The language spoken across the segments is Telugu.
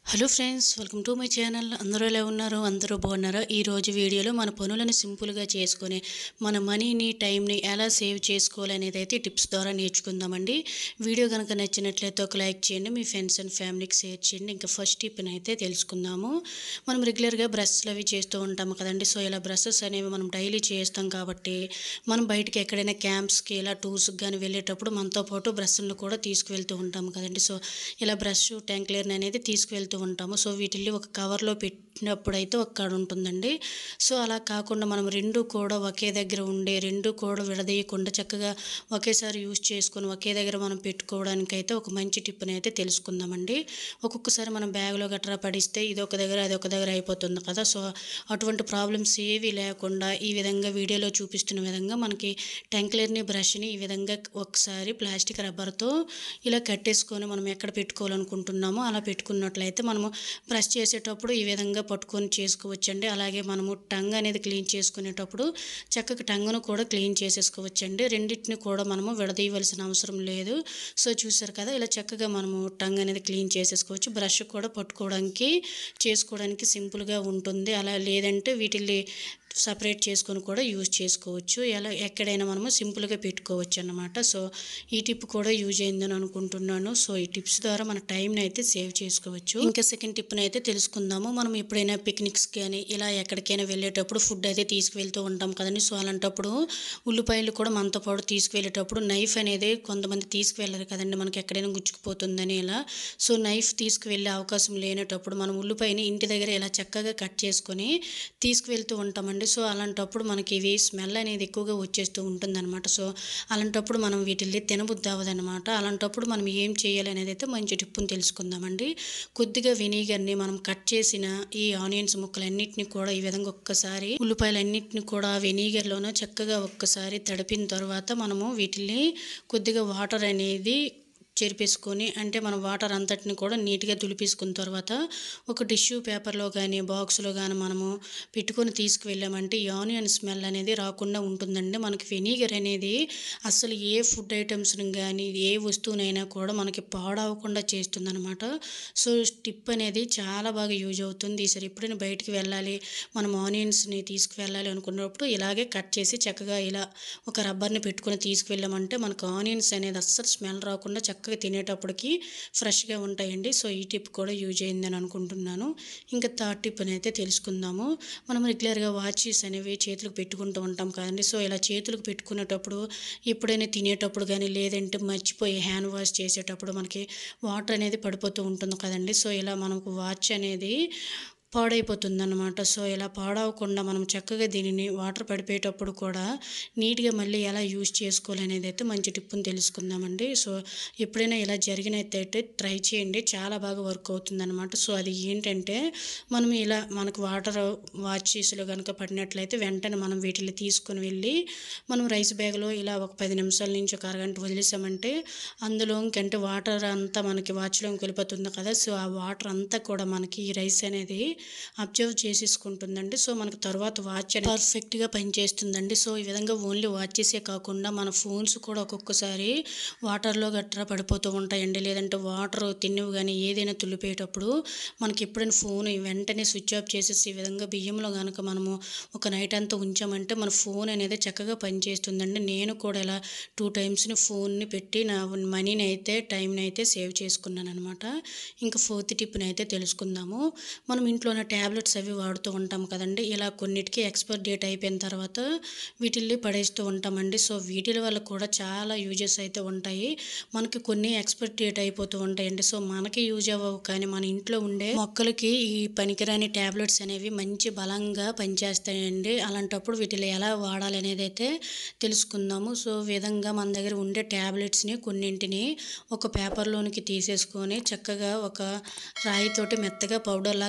hello friends welcome to my channel అందరూ ఎలా ఉన్నారు అందరూ బాగున్నారా ఈ రోజు వీడియోలో మన పనులను సింపుల్గా చేసుకొని మన మనీని టైంని ఎలా సేవ్ చేసుకోవాలనేది అయితే టిప్స్ ద్వారా నేర్చుకుందామండి వీడియో కనుక నచ్చినట్లయితే ఒక లైక్ చేయండి మీ ఫ్రెండ్స్ అండ్ ఫ్యామిలీకి షేర్ చేయండి ఇంకా ఫస్ట్ టిప్ని అయితే తెలుసుకుందాము మనం రెగ్యులర్గా బ్రష్లు అవి చేస్తూ ఉంటాము కదండి సో ఇలా బ్రషెస్ అనేవి మనం డైలీ చేస్తాం కాబట్టి మనం బయటికి ఎక్కడైనా క్యాంప్స్కి ఇలా టూర్స్కి కానీ వెళ్ళేటప్పుడు మనతో పాటు బ్రష్లను కూడా తీసుకువెళ్తూ ఉంటాము కదండి సో ఇలా బ్రష్ ట్యాంక్ క్లీనర్ అనేది తీసుకువెళ్తూ ఉంటాము సో వీటిని ఒక కవర్లో పెట్టినప్పుడు అయితే ఒక కాడ ఉంటుందండి సో అలా కాకుండా మనం రెండు కూడా ఒకే దగ్గర ఉండే రెండు కూడా విడదీయకుండా చక్కగా ఒకేసారి యూజ్ చేసుకొని ఒకే దగ్గర మనం పెట్టుకోవడానికి అయితే ఒక మంచి టిప్ని అయితే తెలుసుకుందామండి ఒక్కొక్కసారి మనం బ్యాగ్లో గట్రా పడిస్తే ఇది ఒక దగ్గర అది ఒక దగ్గర అయిపోతుంది కదా సో అటువంటి ప్రాబ్లమ్స్ ఏవి లేకుండా ఈ విధంగా వీడియోలో చూపిస్తున్న విధంగా మనకి టెంక్లర్ని బ్రష్ని ఈ విధంగా ఒకసారి ప్లాస్టిక్ రబ్బర్తో ఇలా కట్టేసుకొని మనం ఎక్కడ పెట్టుకోవాలనుకుంటున్నామో అలా పెట్టుకున్నట్లయితే మనము బ్రష్ చేసేటప్పుడు ఈ విధంగా పట్టుకొని చేసుకోవచ్చండి అలాగే మనము టంగ్ అనేది క్లీన్ చేసుకునేటప్పుడు చక్కగా టంగును కూడా క్లీన్ చేసేసుకోవచ్చండి రెండింటిని కూడా మనము విడదీయవలసిన అవసరం లేదు సో చూసారు కదా ఇలా చక్కగా మనము టంగ్ అనేది క్లీన్ చేసేసుకోవచ్చు బ్రష్ కూడా పట్టుకోవడానికి చేసుకోవడానికి సింపుల్గా ఉంటుంది అలా లేదంటే వీటిని సపరేట్ చేసుకొని కూడా యూజ్ చేసుకోవచ్చు ఎలా ఎక్కడైనా మనము సింపుల్గా పెట్టుకోవచ్చు అన్నమాట సో ఈ టిప్ కూడా యూజ్ అయిందని అనుకుంటున్నాను సో ఈ టిప్స్ ద్వారా మన టైంని అయితే సేవ్ చేసుకోవచ్చు ఇంకా సెకండ్ టిప్ని అయితే తెలుసుకుందాము మనం ఎప్పుడైనా పిక్నిక్స్ కానీ ఇలా ఎక్కడికైనా వెళ్ళేటప్పుడు ఫుడ్ అయితే తీసుకువెళ్తూ ఉంటాం కదండి సో అలాంటప్పుడు ఉల్లిపాయలు కూడా మనతో పాటు తీసుకువెళ్ళేటప్పుడు నైఫ్ అనేది కొంతమంది తీసుకువెళ్ళరు కదండి మనకి ఎక్కడైనా గుచ్చుకుపోతుందని ఇలా సో నైఫ్ తీసుకువెళ్ళే అవకాశం లేనటప్పుడు మనం ఉల్లిపాయని ఇంటి దగ్గర ఇలా చక్కగా కట్ చేసుకొని తీసుకువెళ్తూ ఉంటామండి సో అలాంటప్పుడు మనకి ఇవి స్మెల్ అనేది ఎక్కువగా వచ్చేస్తూ ఉంటుందన్నమాట సో అలాంటప్పుడు మనం వీటిల్ని తినబుద్ధి అవ్వదన్నమాట అలాంటప్పుడు మనం ఏం చేయాలి అనేది అయితే మంచి టిప్పుని తెలుసుకుందామండి కొద్దిగా వెనిగర్ని మనం కట్ చేసిన ఈ ఆనియన్స్ ముక్కలన్నిటిని కూడా ఈ విధంగా ఒక్కసారి ఉల్లిపాయలన్నిటిని కూడా వెనిగర్లోనూ చక్కగా ఒక్కసారి తడిపిన తర్వాత మనము వీటిని కొద్దిగా వాటర్ అనేది చెరిపేసుకొని అంటే మనం వాటర్ అంతటిని కూడా నీట్గా తులిపేసుకున్న తర్వాత ఒక టిష్యూ పేపర్లో కానీ బాక్స్లో కానీ మనము పెట్టుకొని తీసుకువెళ్ళామంటే ఈ ఆనియన్ స్మెల్ అనేది రాకుండా ఉంటుందండి మనకి వెనిగర్ అనేది అసలు ఏ ఫుడ్ ఐటమ్స్ని కానీ ఏ వస్తువునైనా కూడా మనకి పాడవకుండా చేస్తుందన్నమాట సో టిప్ అనేది చాలా బాగా యూజ్ అవుతుంది ఈసారి ఎప్పుడైనా బయటికి వెళ్ళాలి మనం ఆనియన్స్ని తీసుకువెళ్ళాలి అనుకున్నప్పుడు ఇలాగే కట్ చేసి చక్కగా ఇలా ఒక రబ్బర్ని పెట్టుకొని తీసుకువెళ్ళామంటే మనకు ఆనియన్స్ అనేది అస్సలు స్మెల్ రాకుండా చక్కగా తినేటప్పటికి ఫ్రెష్గా ఉంటాయండి సో ఈ టిప్ కూడా యూజ్ అయిందని అనుకుంటున్నాను ఇంకా థర్డ్ టిప్ అయితే తెలుసుకుందాము మనం రెగ్యులర్గా వాచెస్ అనేవి చేతులకు పెట్టుకుంటూ ఉంటాం కదండి సో ఇలా చేతులకు పెట్టుకునేటప్పుడు ఎప్పుడైనా తినేటప్పుడు కానీ లేదంటే మర్చిపోయి హ్యాండ్ వాష్ చేసేటప్పుడు మనకి వాటర్ అనేది పడిపోతూ ఉంటుంది కదండి సో ఇలా మనకు వాచ్ అనేది పాడైపోతుంది అనమాట సో ఇలా పాడవకుండా మనం చక్కగా దీనిని వాటర్ పడిపోయేటప్పుడు కూడా నీట్గా మళ్ళీ ఎలా యూజ్ చేసుకోవాలనేది అయితే మంచి టిప్పుని తెలుసుకుందామండి సో ఎప్పుడైనా ఇలా జరిగినట్టయితే ట్రై చేయండి చాలా బాగా వర్క్ అవుతుంది అనమాట సో అది ఏంటంటే మనం ఇలా మనకు వాటర్ వాచెస్లో కనుక పడినట్లయితే వెంటనే మనం వీటిని తీసుకొని వెళ్ళి మనం రైస్ బ్యాగ్లో ఇలా ఒక పది నిమిషాల నుంచి ఒక అరగంట వదిలేసామంటే అందులోకి అంటే వాటర్ అంతా మనకి వాచ్లోకి వెళ్ళిపోతుంది కదా సో ఆ వాటర్ అంతా కూడా మనకి ఈ రైస్ అనేది అబ్జర్వ్ చేసేసుకుంటుందండి సో మనకు తర్వాత వాచ్ అనేది పర్ఫెక్ట్గా పనిచేస్తుందండి సో ఈ విధంగా ఓన్లీ వాచెసే కాకుండా మన ఫోన్స్ కూడా ఒక్కొక్కసారి వాటర్లో గట్రా పడిపోతూ ఉంటాయండి లేదంటే వాటర్ తిన్నవి కానీ ఏదైనా తులిపేటప్పుడు మనకి ఎప్పుడైనా ఫోన్ వెంటనే స్విచ్ ఆఫ్ చేసేసి ఈ విధంగా బియ్యంలో కనుక మనము ఒక నైట్ అంతా ఉంచామంటే మన ఫోన్ అనేది చక్కగా పనిచేస్తుందండి నేను కూడా ఇలా టూ టైమ్స్ని ఫోన్ని పెట్టి నా మనీని అయితే టైంని అయితే సేవ్ చేసుకున్నాను అనమాట ఇంకా ఫోర్త్ టిప్ని అయితే తెలుసుకుందాము మనం ఇంట్లో ఉన్న ట్యాబ్లెట్స్ అవి వాడుతూ ఉంటాం కదండి ఇలా కొన్నిటికి ఎక్స్పైర్ డేట్ అయిపోయిన తర్వాత వీటిల్ని పడేస్తూ ఉంటామండి సో వీటి వల్ల కూడా చాలా యూజెస్ అయితే ఉంటాయి మనకి కొన్ని ఎక్స్పైర్ డేట్ అయిపోతూ ఉంటాయండి సో మనకి యూజ్ అవ్వవు కానీ మన ఇంట్లో ఉండే మొక్కలకి ఈ పనికిరాని ట్యాబ్లెట్స్ అనేవి మంచి బలంగా పనిచేస్తాయండి అలాంటప్పుడు వీటిని ఎలా వాడాలి అనేది అయితే తెలుసుకుందాము సో విధంగా మన దగ్గర ఉండే ట్యాబ్లెట్స్ని కొన్నింటిని ఒక పేపర్లోనికి తీసేసుకొని చక్కగా ఒక రాయితోటి మెత్తగా పౌడర్ లాగా చేసేసుకొని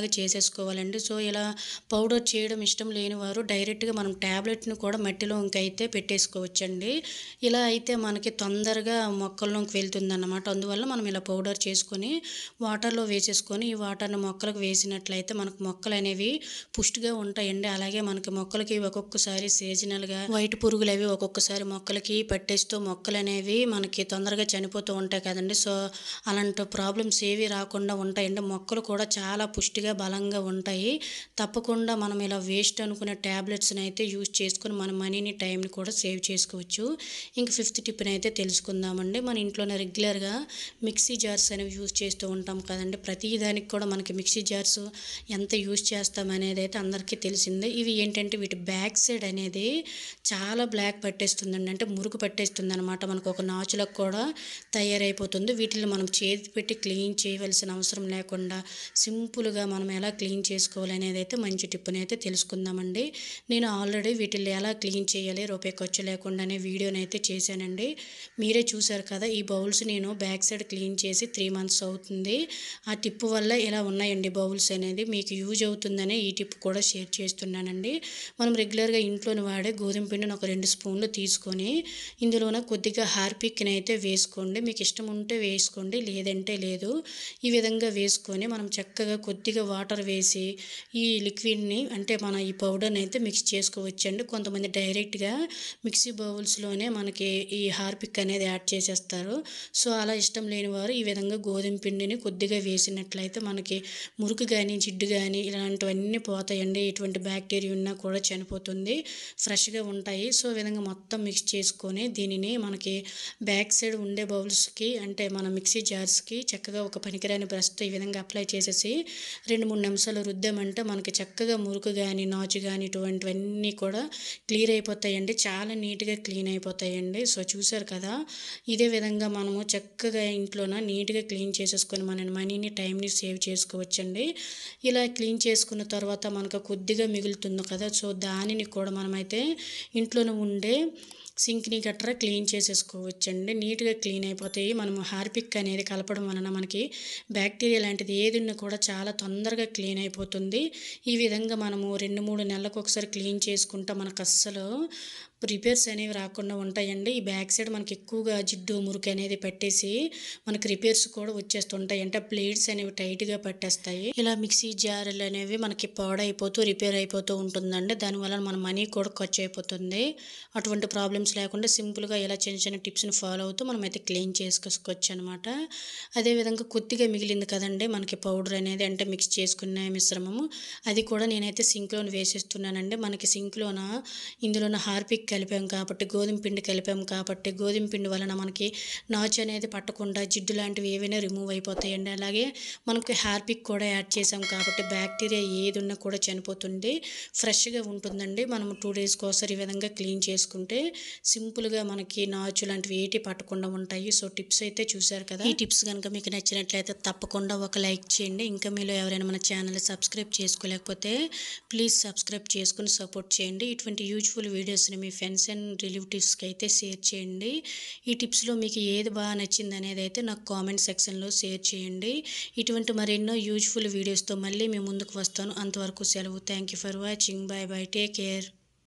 చేసుకోవాలండి సో ఇలా పౌడర్ చేయడం ఇష్టం లేని వారు డైరెక్ట్గా మనం ట్యాబ్లెట్ని కూడా మట్టిలో ఇంకైతే పెట్టేసుకోవచ్చండి ఇలా అయితే మనకి తొందరగా మొక్కల్లోకి వెళ్తుందన్నమాట అందువల్ల మనం ఇలా పౌడర్ చేసుకొని వాటర్లో వేసేసుకొని ఈ వాటర్ని మొక్కలకు వేసినట్లయితే మనకు మొక్కలు అనేవి పుష్టిగా ఉంటాయండి అలాగే మనకి మొక్కలకి ఒక్కొక్కసారి సీజనల్గా వైట్ పురుగులు అవి ఒక్కొక్కసారి మొక్కలకి పట్టేస్తూ మొక్కలు అనేవి మనకి తొందరగా చనిపోతూ ఉంటాయి కదండి సో అలాంటి ప్రాబ్లమ్స్ ఏవి రాకుండా ఉంటాయండి మొక్కలు కూడా చాలా పుష్టిగా బలంగా ఉంటాయి తప్పకుండా మనం ఇలా వేస్ట్ అనుకునే ట్యాబ్లెట్స్ని అయితే యూజ్ చేసుకొని మన మనీని టైంని కూడా సేవ్ చేసుకోవచ్చు ఇంక ఫిఫ్త్ టిప్ని అయితే తెలుసుకుందామండి మన ఇంట్లోనే రెగ్యులర్గా మిక్సీ జార్స్ అనేవి యూజ్ చేస్తూ ఉంటాం కదండి ప్రతి దానికి కూడా మనకి మిక్సీ జార్స్ ఎంత యూజ్ చేస్తాం అనేది అయితే అందరికీ తెలిసిందే ఇవి ఏంటంటే వీటి బ్యాక్ సైడ్ అనేది చాలా బ్లాక్ పట్టేస్తుందండి అంటే మురుకు పట్టేస్తుంది అనమాట మనకు ఒక నాచులకు కూడా తయారైపోతుంది వీటిని మనం చేతి పెట్టి క్లీన్ చేయవలసిన అవసరం లేకుండా సింపుల్గా మనం ఎలా క్లీన్ చేసుకోవాలి అనేది అయితే మంచి టిప్పుని అయితే తెలుసుకుందామండి నేను ఆల్రెడీ వీటిని ఎలా క్లీన్ చేయాలి రూపాయి ఖర్చు లేకుండానే వీడియోని అయితే చేశానండి మీరే చూశారు కదా ఈ బౌల్స్ నేను బ్యాక్ సైడ్ క్లీన్ చేసి త్రీ మంత్స్ అవుతుంది ఆ టిప్ వల్ల ఇలా ఉన్నాయండి బౌల్స్ అనేది మీకు యూజ్ అవుతుందనే ఈ టిప్ కూడా షేర్ చేస్తున్నానండి మనం రెగ్యులర్గా ఇంట్లోని వాడే గోధుమ పిండిని ఒక రెండు స్పూన్లు తీసుకొని ఇందులోన కొద్దిగా హార్పిక్ని అయితే వేసుకోండి మీకు ఇష్టం ఉంటే వేసుకోండి లేదంటే లేదు ఈ విధంగా వేసుకొని మనం చక్కగా కొద్దిగా వాటర్ వేసి ఈ లిక్విడ్ని అంటే మన ఈ పౌడర్ని అయితే మిక్స్ చేసుకోవచ్చండి కొంతమంది డైరెక్ట్గా మిక్సీ బౌల్స్లోనే మనకి ఈ హార్పిక్ అనేది యాడ్ చేసేస్తారు సో అలా ఇష్టం లేని వారు ఈ విధంగా గోధుమ పిండిని కొద్దిగా వేసినట్లయితే మనకి మురుకు కానీ జిడ్డు కానీ ఇలాంటివన్నీ పోతాయండి ఎటువంటి బ్యాక్టీరియా ఉన్నా కూడా చనిపోతుంది ఫ్రెష్గా ఉంటాయి సో ఈ విధంగా మొత్తం మిక్స్ చేసుకొని దీనిని మనకి బ్యాక్ సైడ్ ఉండే బౌల్స్కి అంటే మన మిక్సీ జార్స్కి చక్కగా ఒక పనికిరాని బ్రష్తో ఈ విధంగా అప్లై చేసేసి రెండు మూడు నిమిషాలు రుద్దామంటే మనకి చక్కగా మురుకు కానీ నాచు కానీ ఇటువంటివన్నీ కూడా క్లియర్ అయిపోతాయండి చాలా నీట్గా క్లీన్ అయిపోతాయండి సో చూసారు కదా ఇదే విధంగా మనము చక్కగా ఇంట్లోన నీట్గా క్లీన్ చేసేసుకొని మన మనీని టైంని సేవ్ చేసుకోవచ్చండి ఇలా క్లీన్ చేసుకున్న తర్వాత మనకు కొద్దిగా మిగులుతుంది కదా సో దానిని కూడా మనమైతే ఇంట్లోనే ఉండే సింక్ని గట్రా క్లీన్ చేసేసుకోవచ్చండి నీట్గా క్లీన్ అయిపోతాయి మనము హార్పిక్ అనేది కలపడం వలన మనకి బ్యాక్టీరియా లాంటిది ఏది ఉన్నా కూడా చాలా తొందరగా క్లీన్ అయిపోతుంది ఈ విధంగా మనము రెండు మూడు నెలలకు ఒకసారి క్లీన్ చేసుకుంటే మనకు అస్సలు రిపేర్స్ అనేవి రాకుండా ఉంటాయండి ఈ బ్యాక్ సైడ్ మనకి ఎక్కువగా జిడ్డు మురికి అనేది పెట్టేసి మనకి రిపేర్స్ కూడా వచ్చేస్తుంటాయి అంటే బ్లేడ్స్ అనేవి టైట్గా పట్టేస్తాయి ఇలా మిక్సీ జార్లు అనేవి మనకి పాడైపోతూ రిపేర్ అయిపోతూ ఉంటుందండి దానివల్ల మన మనీ కూడా ఖర్చు అయిపోతుంది అటువంటి ప్రాబ్లమ్స్ లేకుండా సింపుల్గా ఇలా చిన్న చిన్న టిప్స్ని ఫాలో అవుతూ మనం అయితే క్లీన్ చేసుకోవచ్చు అనమాట అదేవిధంగా కొద్దిగా మిగిలింది కదండి మనకి పౌడర్ అనేది అంటే మిక్స్ చేసుకునే మిశ్రమము అది కూడా నేనైతే సింక్లోని వేసేస్తున్నానండి మనకి సింక్లోన ఇందులోన హార్పిక్ కలిపాం కాబట్టి గోధుమ పిండి కలిపాం కాబట్టి గోధుమ పిండి వలన మనకి నాచు అనేది పట్టకుండా జిడ్డు లాంటివి ఏవైనా రిమూవ్ అయిపోతాయండి అలాగే మనకి హార్పిక్ కూడా యాడ్ చేసాం కాబట్టి బ్యాక్టీరియా ఏది ఉన్నా కూడా చనిపోతుంది ఫ్రెష్గా ఉంటుందండి మనం టూ డేస్కి ఒకసారి ఈ విధంగా క్లీన్ చేసుకుంటే సింపుల్గా మనకి నాచు లాంటివి ఏటి పట్టకుండా ఉంటాయి సో టిప్స్ అయితే చూశారు కదా ఈ టిప్స్ కనుక మీకు నచ్చినట్లయితే తప్పకుండా ఒక లైక్ చేయండి ఇంకా మీలో ఎవరైనా మన ఛానల్ సబ్స్క్రైబ్ చేసుకోలేకపోతే ప్లీజ్ సబ్స్క్రైబ్ చేసుకుని సపోర్ట్ చేయండి ఇటువంటి యూజ్ఫుల్ వీడియోస్ని మీ ఫ్రెండ్స్ అండ్ రిలేటివ్స్కి అయితే షేర్ చేయండి ఈ టిప్స్లో మీకు ఏది బాగా నచ్చింది అనేది అయితే నాకు కామెంట్ సెక్షన్లో షేర్ చేయండి ఇటువంటి మరెన్నో యూజ్ఫుల్ వీడియోస్తో మళ్ళీ మీ ముందుకు వస్తాను అంతవరకు సెలవు thank you for watching bye bye take care